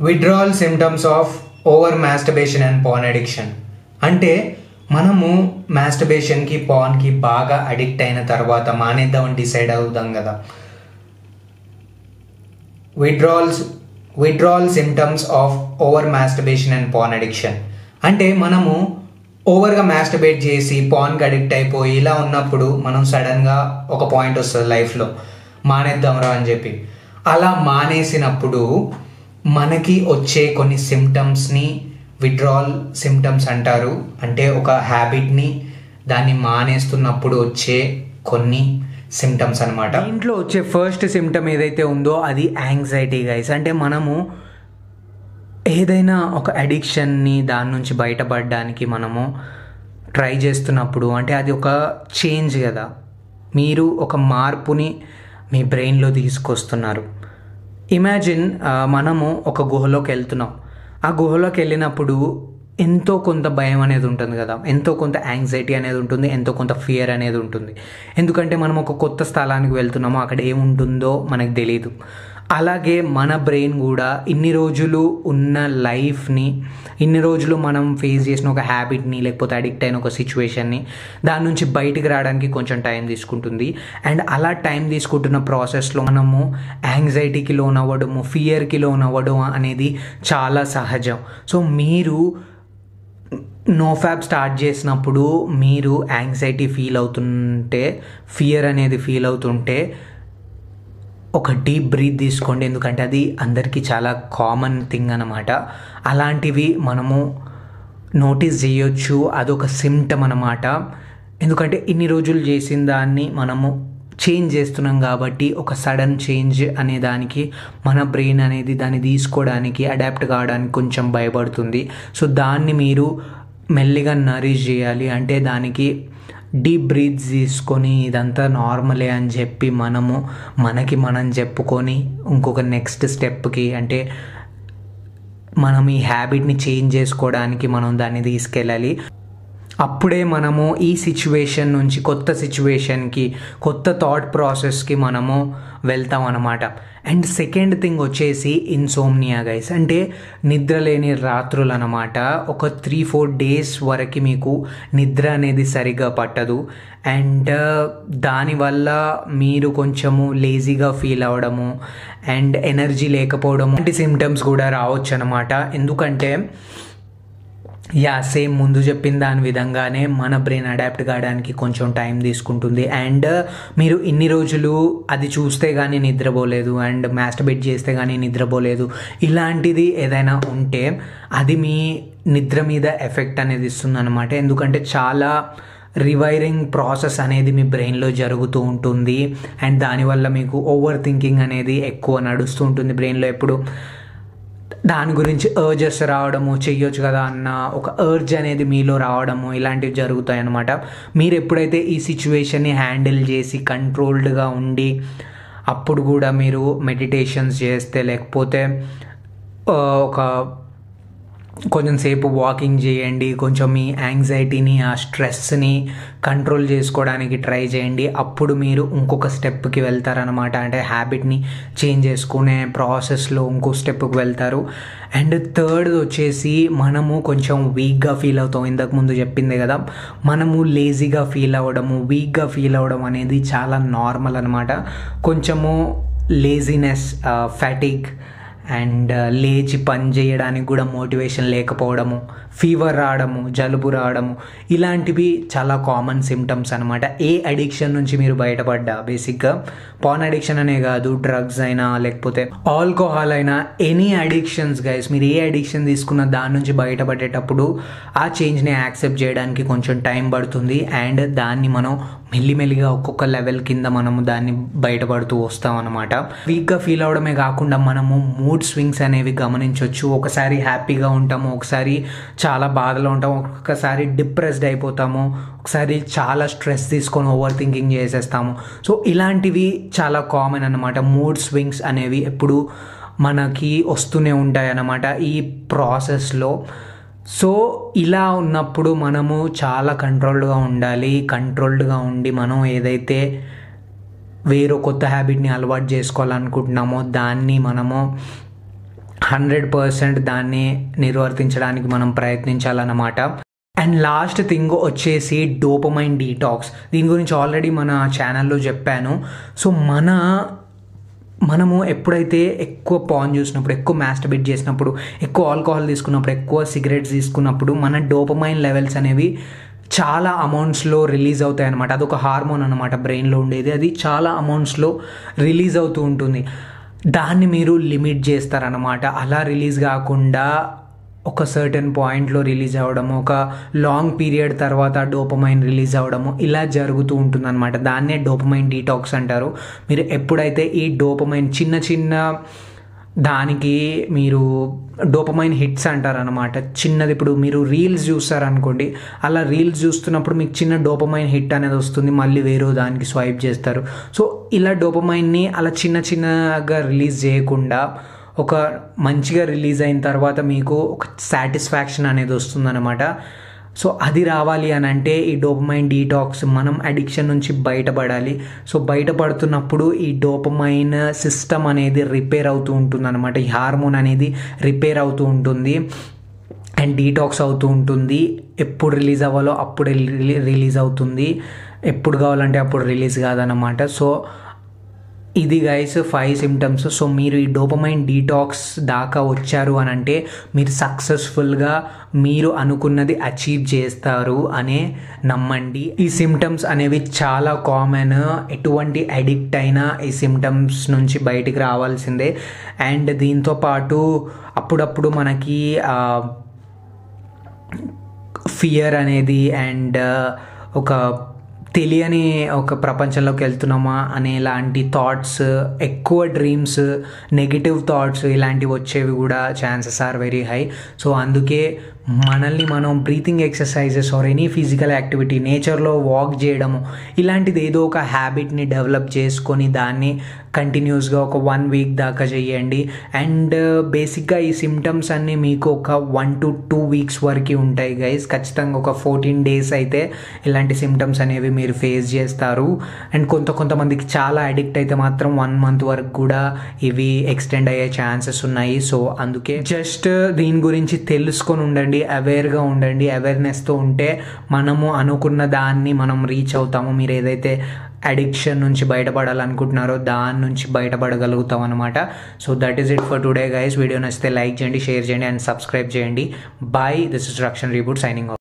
withdrawal symptoms of over masturbation and porn addiction అంటే మనము మాస్టర్బేషన్కి పాన్కి బాగా అడిక్ట్ అయిన తర్వాత మానేద్దామని డిసైడ్ అవుదాం కదా withdrawals withdrawal symptoms of over masturbation and porn addiction అంటే మనము ఓవర్గా మాస్టర్బేట్ చేసి పాన్కి అడిక్ట్ అయిపోయి ఇలా ఉన్నప్పుడు మనం సడన్గా ఒక పాయింట్ వస్తుంది లైఫ్లో మానేద్దాంరా అని చెప్పి అలా మానేసినప్పుడు మనకి వచ్చే కొన్ని సిమ్టమ్స్ని విడ్రాల్ సిమ్టమ్స్ అంటారు అంటే ఒక హ్యాబిట్ని దాన్ని మానేస్తున్నప్పుడు వచ్చే కొన్ని సిమ్టమ్స్ అనమాట ఇంట్లో వచ్చే ఫస్ట్ సిమ్టమ్ ఏదైతే ఉందో అది యాంగ్జైటీ గైస్ అంటే మనము ఏదైనా ఒక అడిక్షన్ని దాని నుంచి బయటపడడానికి మనము ట్రై చేస్తున్నప్పుడు అంటే అది ఒక చేంజ్ కదా మీరు ఒక మార్పుని మీ బ్రెయిన్లో తీసుకొస్తున్నారు ఇమాజిన్ మనము ఒక గుహలోకి వెళ్తున్నాం ఆ గుహలోకి వెళ్ళినప్పుడు ఎంతో కొంత భయం అనేది ఉంటుంది కదా ఎంతో కొంత యాంగ్జైటీ అనేది ఉంటుంది ఎంతో కొంత ఫియర్ అనేది ఉంటుంది ఎందుకంటే మనం ఒక కొత్త స్థలానికి వెళ్తున్నామో అక్కడ ఏముంటుందో మనకు తెలియదు అలాగే మన బ్రెయిన్ కూడా ఇన్ని రోజులు ఉన్న లైఫ్ని ఇన్ని రోజులు మనం ఫేస్ చేసిన ఒక హ్యాబిట్ని లేకపోతే అడిక్ట్ అయిన ఒక సిచ్యువేషన్ని దాని నుంచి బయటికి రావడానికి కొంచెం టైం తీసుకుంటుంది అండ్ అలా టైం తీసుకుంటున్న ప్రాసెస్లో మనము యాంగ్జైటీకి లోన్ అవ్వడము ఫియర్కి లోన్ అవ్వడం అనేది చాలా సహజం సో మీరు నో ఫ్యాబ్ స్టార్ట్ చేసినప్పుడు మీరు యాంగ్జైటీ ఫీల్ అవుతుంటే ఫియర్ అనేది ఫీల్ అవుతుంటే ఒక డీప్ బ్రీత్ తీసుకోండి ఎందుకంటే అది అందరికీ చాలా కామన్ థింగ్ అనమాట అలాంటివి మనము నోటీస్ చేయొచ్చు అదొక సిమ్టమ్ అనమాట ఎందుకంటే ఇన్ని రోజులు చేసిన దాన్ని మనము చేంజ్ చేస్తున్నాం కాబట్టి ఒక సడన్ చేంజ్ అనే దానికి మన బ్రెయిన్ అనేది దాన్ని తీసుకోవడానికి అడాప్ట్ కావడానికి కొంచెం భయపడుతుంది సో దాన్ని మీరు మెల్లిగా నరిష్ చేయాలి అంటే దానికి డీప్ బ్రీత్స్ తీసుకొని ఇదంతా నార్మలే అని చెప్పి మనము మనకి మనం చెప్పుకొని ఇంకొక నెక్స్ట్ స్టెప్కి అంటే మనం ఈ హ్యాబిట్ని చేంజ్ చేసుకోవడానికి మనం దాన్ని తీసుకెళ్ళాలి అప్పుడే మనము ఈ సిచ్యువేషన్ నుంచి కొత్త సిచ్యువేషన్కి కొత్త థాట్ ప్రాసెస్కి మనము వెళ్తాం అనమాట అండ్ సెకండ్ థింగ్ వచ్చేసి ఇన్సోమ్నియా గైస్ అంటే నిద్ర లేని రాత్రులు అనమాట ఒక త్రీ ఫోర్ డేస్ వరకు మీకు నిద్ర అనేది సరిగ్గా పట్టదు అండ్ దానివల్ల మీరు కొంచెము లేజీగా ఫీల్ అవ్వడము అండ్ ఎనర్జీ లేకపోవడము లాంటి సిమ్టమ్స్ కూడా రావచ్చు అనమాట ఎందుకంటే యా సేమ్ ముందు చెప్పిన దాని విధంగానే మన బ్రెయిన్ అడాప్ట్ కావడానికి కొంచెం టైం తీసుకుంటుంది అండ్ మీరు ఇన్ని రోజులు అది చూస్తే కానీ నిద్రపోలేదు అండ్ మాస్టర్బేట్ చేస్తే కానీ నిద్రపోలేదు ఇలాంటిది ఏదైనా ఉంటే అది మీ నిద్ర మీద ఎఫెక్ట్ అనేది ఇస్తుంది అనమాట ఎందుకంటే చాలా రివైరింగ్ ప్రాసెస్ అనేది మీ బ్రెయిన్లో జరుగుతూ ఉంటుంది అండ్ దానివల్ల మీకు ఓవర్ థింకింగ్ అనేది ఎక్కువ నడుస్తూ ఉంటుంది బ్రెయిన్లో ఎప్పుడు దాని గురించి అర్జెస్ రావడము చెయ్యొచ్చు కదా అన్న ఒక అర్జ్ అనేది మీలో రావడము ఇలాంటివి జరుగుతాయి అన్నమాట మీరు ఎప్పుడైతే ఈ సిచ్యువేషన్ని హ్యాండిల్ చేసి కంట్రోల్డ్గా ఉండి అప్పుడు కూడా మీరు మెడిటేషన్స్ చేస్తే లేకపోతే ఒక కొంచెం సేపు వాకింగ్ చేయండి కొంచెం మీ యాంగ్జైటీని ఆ స్ట్రెస్ని కంట్రోల్ చేసుకోవడానికి ట్రై చేయండి అప్పుడు మీరు ఇంకొక స్టెప్కి వెళ్తారనమాట అంటే హ్యాబిట్ని చేంజ్ చేసుకునే ప్రాసెస్లో ఇంకో స్టెప్కి వెళ్తారు అండ్ థర్డ్ వచ్చేసి మనము కొంచెం వీక్గా ఫీల్ అవుతాం ఇంతకు ముందు చెప్పింది కదా మనము లేజీగా ఫీల్ అవ్వడము వీక్గా ఫీల్ అవ్వడం అనేది చాలా నార్మల్ అనమాట కొంచెము లేజినెస్ ఫ్యాటిక్ అండ్ లేచి పని చేయడానికి కూడా మోటివేషన్ లేకపోవడము ఫీవర్ రావడము జలుబు రావడము ఇలాంటివి చాలా కామన్ సిమ్టమ్స్ అనమాట ఏ అడిక్షన్ నుంచి మీరు బయటపడ్డా బేసిక్గా పాన్ అడిక్షన్ అనే కాదు డ్రగ్స్ అయినా లేకపోతే ఆల్కహాల్ అయినా ఎనీ అడిక్షన్స్ గైస్ మీరు ఏ అడిక్షన్ తీసుకున్న దాని నుంచి బయటపడేటప్పుడు ఆ చేంజ్ని యాక్సెప్ట్ చేయడానికి కొంచెం టైం పడుతుంది అండ్ దాన్ని మనం మెల్లిమెల్లిగా ఒక్కొక్క లెవెల్ కింద మనము దాన్ని బయటపడుతూ వస్తాం అనమాట వీక్గా ఫీల్ అవడమే కాకుండా మనము మూడ్ స్వింగ్స్ అనేవి గమనించవచ్చు ఒకసారి హ్యాపీగా ఉంటాము ఒకసారి చాలా బాధలో ఉంటాము ఒక్కొక్కసారి డిప్రెస్డ్ అయిపోతాము ఒకసారి చాలా స్ట్రెస్ తీసుకొని ఓవర్ థింకింగ్ చేసేస్తాము సో ఇలాంటివి చాలా కామన్ అనమాట మూడ్ స్వింగ్స్ అనేవి ఎప్పుడు మనకి వస్తూనే ఉంటాయి అన్నమాట ఈ ప్రాసెస్లో సో ఇలా ఉన్నప్పుడు మనము చాలా కంట్రోల్డ్గా ఉండాలి కంట్రోల్డ్గా ఉండి మనం ఏదైతే వేరో కొత్త హ్యాబిట్ని అలవాటు చేసుకోవాలనుకుంటున్నామో దాన్ని మనము హండ్రెడ్ పర్సెంట్ దాన్ని నిర్వర్తించడానికి మనం ప్రయత్నించాలన్నమాట అండ్ లాస్ట్ థింగ్ వచ్చేసి డోపమైన్ డీటాక్స్ దీని గురించి ఆల్రెడీ మన ఛానల్లో చెప్పాను సో మన మనము ఎప్పుడైతే ఎక్కువ పాన్ చూసినప్పుడు ఎక్కువ మాస్టర్బేట్ చేసినప్పుడు ఎక్కువ ఆల్కహాల్ తీసుకున్నప్పుడు ఎక్కువ సిగరెట్స్ తీసుకున్నప్పుడు మన డోపమైన్ లెవెల్స్ అనేవి చాలా అమౌంట్స్లో రిలీజ్ అవుతాయి అనమాట అదొక హార్మోన్ అనమాట బ్రెయిన్లో ఉండేది అది చాలా అమౌంట్స్లో రిలీజ్ అవుతూ ఉంటుంది దాన్ని మీరు లిమిట్ చేస్తారనమాట అలా రిలీజ్ కాకుండా ఒక సర్టెన్ పాయింట్లో రిలీజ్ అవ్వడము ఒక లాంగ్ పీరియడ్ తర్వాత డోపమైన్ రిలీజ్ అవ్వడము ఇలా జరుగుతూ ఉంటుందన్నమాట దాన్నే డోపమైన్ డీటాక్స్ అంటారు మీరు ఎప్పుడైతే ఈ డోపమైన్ చిన్న చిన్న దానికి మీరు డోపమైన్ హిట్స్ అంటారనమాట చిన్నది ఇప్పుడు మీరు రీల్స్ చూస్తారనుకోండి అలా రీల్స్ చూస్తున్నప్పుడు మీకు చిన్న డోపమైన్ హిట్ అనేది వస్తుంది మళ్ళీ వేరే దానికి స్వైప్ చేస్తారు సో ఇలా డోపమైన్ని అలా చిన్న చిన్నగా రిలీజ్ చేయకుండా ఒక మంచిగా రిలీజ్ అయిన తర్వాత మీకు ఒక సాటిస్ఫాక్షన్ అనేది వస్తుందన్నమాట సో అది రావాలి అని అంటే ఈ డోపమైన్ డీటాక్స్ మనం అడిక్షన్ నుంచి బయటపడాలి సో బయటపడుతున్నప్పుడు ఈ డోపమైన్ సిస్టమ్ అనేది రిపేర్ అవుతూ ఉంటుంది అనమాట ఈ హార్మోన్ అనేది రిపేర్ అవుతూ ఉంటుంది అండ్ డీటాక్స్ అవుతూ ఉంటుంది ఎప్పుడు రిలీజ్ అవ్వాలో అప్పుడు రిలీజ్ అవుతుంది ఎప్పుడు కావాలంటే అప్పుడు రిలీజ్ కాదనమాట సో ఇది గైస్ ఫైవ్ సిమ్టమ్స్ సో మీరు ఈ డోపమైన్ డీటాక్స్ దాకా వచ్చారు అని అంటే మీరు సక్సెస్ఫుల్గా మీరు అనుకున్నది అచీవ్ చేస్తారు అనే నమ్మండి ఈ సిమ్టమ్స్ అనేవి చాలా కామన్ ఎటువంటి అడిక్ట్ అయినా ఈ సిమ్టమ్స్ నుంచి బయటికి రావాల్సిందే అండ్ దీంతో పాటు అప్పుడప్పుడు మనకి ఫియర్ అనేది అండ్ ఒక తెలియని ఒక ప్రపంచంలోకి వెళ్తున్నామా అనేలాంటి థాట్స్ ఎక్కువ డ్రీమ్స్ నెగిటివ్ థాట్స్ ఇలాంటివి వచ్చేవి కూడా chances are very high so అందుకే మనల్ని మనం breathing exercises or any physical activity నేచర్లో వాక్ చేయడము ఇలాంటిది ఏదో ఒక హ్యాబిట్ని డెవలప్ చేసుకొని దాన్ని కంటిన్యూస్గా ఒక వన్ వీక్ దాకా చేయండి అండ్ బేసిక్గా ఈ సిమ్టమ్స్ అన్నీ మీకు ఒక వన్ టు టూ వీక్స్ వరకు ఉంటాయి గైస్ ఖచ్చితంగా ఒక ఫోర్టీన్ డేస్ అయితే ఇలాంటి సిమ్టమ్స్ అనేవి మీరు ఫేస్ చేస్తారు అండ్ కొంత కొంతమందికి చాలా అడిక్ట్ అయితే మాత్రం వన్ మంత్ వరకు కూడా ఇవి ఎక్స్టెండ్ అయ్యే ఛాన్సెస్ ఉన్నాయి సో అందుకే జస్ట్ దీని గురించి తెలుసుకొని ఉండండి అవేర్గా ఉండండి అవేర్నెస్తో ఉంటే మనము అనుకున్న దాన్ని మనం రీచ్ అవుతాము మీరు ఏదైతే అడిక్షన్ నుంచి బయటపడాలనుకుంటున్నారో దాని నుంచి బయటపడగలుగుతాం అనమాట so that is it for today guys video నచ్చితే లైక్ చేయండి షేర్ చేయండి అండ్ సబ్స్క్రైబ్ చేయండి bye this is Rakshan reboot signing